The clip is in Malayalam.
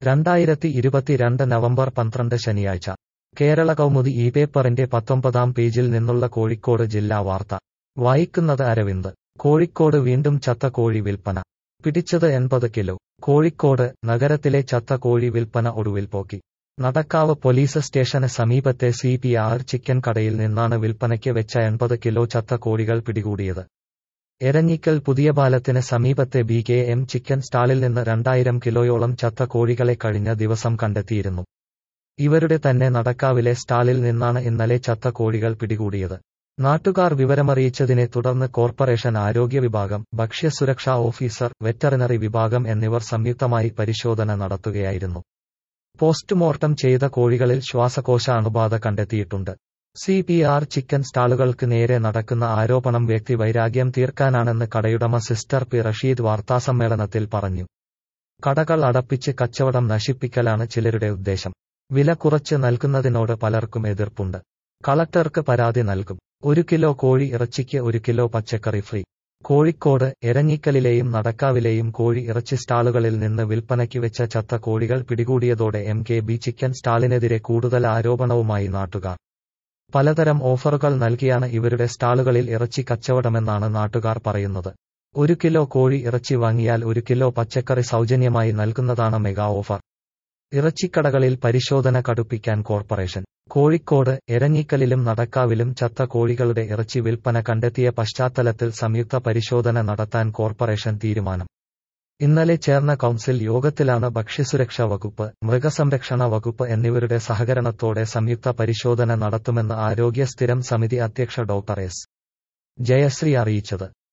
രണ്ടായിരത്തി ഇരുപത്തിരണ്ട് നവംബർ പന്ത്രണ്ട് ശനിയാഴ്ച കേരള കൗമുദി ഈ പേപ്പറിന്റെ പത്തൊമ്പതാം പേജിൽ നിന്നുള്ള കോഴിക്കോട് ജില്ലാ വാർത്ത വായിക്കുന്നത് അരവിന്ദ് കോഴിക്കോട് വീണ്ടും ചത്ത കോഴി വിൽപ്പന പിടിച്ചത് എൺപത് കിലോ കോഴിക്കോട് നഗരത്തിലെ ചത്ത കോഴി വിൽപ്പന ഒടുവിൽ പോക്കി നടക്കാവ് പോലീസ് സ്റ്റേഷന് സമീപത്തെ സി പി ആർ ചിക്കൻ കടയിൽ നിന്നാണ് വിൽപ്പനയ്ക്ക് വെച്ച എൺപത് കിലോ ചത്ത കോഴികൾ പിടികൂടിയത് എരഞ്ഞിക്കൽ പുതിയ പാലത്തിന് സമീപത്തെ ബി കെ എം ചിക്കൻ സ്റ്റാളിൽ നിന്ന് രണ്ടായിരം കിലോയോളം ചത്ത കോഴികളെ കഴിഞ്ഞ ദിവസം കണ്ടെത്തിയിരുന്നു ഇവരുടെ തന്നെ നടക്കാവിലെ സ്റ്റാളിൽ നിന്നാണ് ഇന്നലെ ചത്ത കോഴികൾ പിടികൂടിയത് നാട്ടുകാർ വിവരമറിയിച്ചതിനെ തുടർന്ന് കോർപ്പറേഷൻ ആരോഗ്യ വിഭാഗം ഭക്ഷ്യസുരക്ഷാ ഓഫീസർ വെറ്ററിനറി വിഭാഗം എന്നിവർ സംയുക്തമായി പരിശോധന നടത്തുകയായിരുന്നു പോസ്റ്റ്മോർട്ടം ചെയ്ത കോഴികളിൽ ശ്വാസകോശ അണുബാധ കണ്ടെത്തിയിട്ടുണ്ട് സി പി ആർ ചിക്കൻ സ്റ്റാളുകൾക്ക് നേരെ നടക്കുന്ന ആരോപണം വ്യക്തി വൈരാഗ്യം തീർക്കാനാണെന്ന് കടയുടമ സിസ്റ്റർ പി റഷീദ് വാർത്താസമ്മേളനത്തിൽ പറഞ്ഞു കടകൾ അടപ്പിച്ച് കച്ചവടം നശിപ്പിക്കലാണ് ചിലരുടെ ഉദ്ദേശം വില കുറച്ച് നൽകുന്നതിനോട് പലർക്കും എതിർപ്പുണ്ട് കളക്ടർക്ക് പരാതി നൽകും ഒരു കിലോ കോഴി ഇറച്ചിക്ക് ഒരു കിലോ പച്ചക്കറി ഫ്രീ കോഴിക്കോട് എരഞ്ഞിക്കലിലെയും നടക്കാവിലെയും കോഴി ഇറച്ചി സ്റ്റാളുകളിൽ നിന്ന് വിൽപ്പനയ്ക്ക് വെച്ച ചത്ത കോഴികൾ പിടികൂടിയതോടെ എം കെ ബി ചിക്കൻ സ്റ്റാളിനെതിരെ കൂടുതൽ ആരോപണവുമായി നാട്ടുകാർ പലതരം ഓഫറുകൾ നൽകിയാണ് ഇവരുടെ സ്റ്റാളുകളിൽ ഇറച്ചി കച്ചവടമെന്നാണ് നാട്ടുകാർ പറയുന്നത് ഒരു കിലോ കോഴി ഇറച്ചി വാങ്ങിയാൽ ഒരു കിലോ പച്ചക്കറി സൗജന്യമായി നൽകുന്നതാണ് മെഗാ ഓഫർ ഇറച്ചിക്കടകളിൽ പരിശോധന കടുപ്പിക്കാൻ കോർപ്പറേഷൻ കോഴിക്കോട് എരഞ്ഞിക്കലിലും നടക്കാവിലും ചത്ത കോഴികളുടെ ഇറച്ചി വിൽപ്പന കണ്ടെത്തിയ പശ്ചാത്തലത്തിൽ സംയുക്ത പരിശോധന നടത്താൻ കോർപ്പറേഷൻ തീരുമാനം ഇന്നലെ ചേർന്ന കൌൺസിൽ യോഗത്തിലാണ് ഭക്ഷ്യസുരക്ഷാ വകുപ്പ് മൃഗസംരക്ഷണ വകുപ്പ് എന്നിവരുടെ സഹകരണത്തോടെ സംയുക്ത പരിശോധന നടത്തുമെന്ന് ആരോഗ്യ സ്ഥിരം സമിതി അധ്യക്ഷ ഡോക്ടർ എസ് ജയശ്രീ അറിയിച്ചത്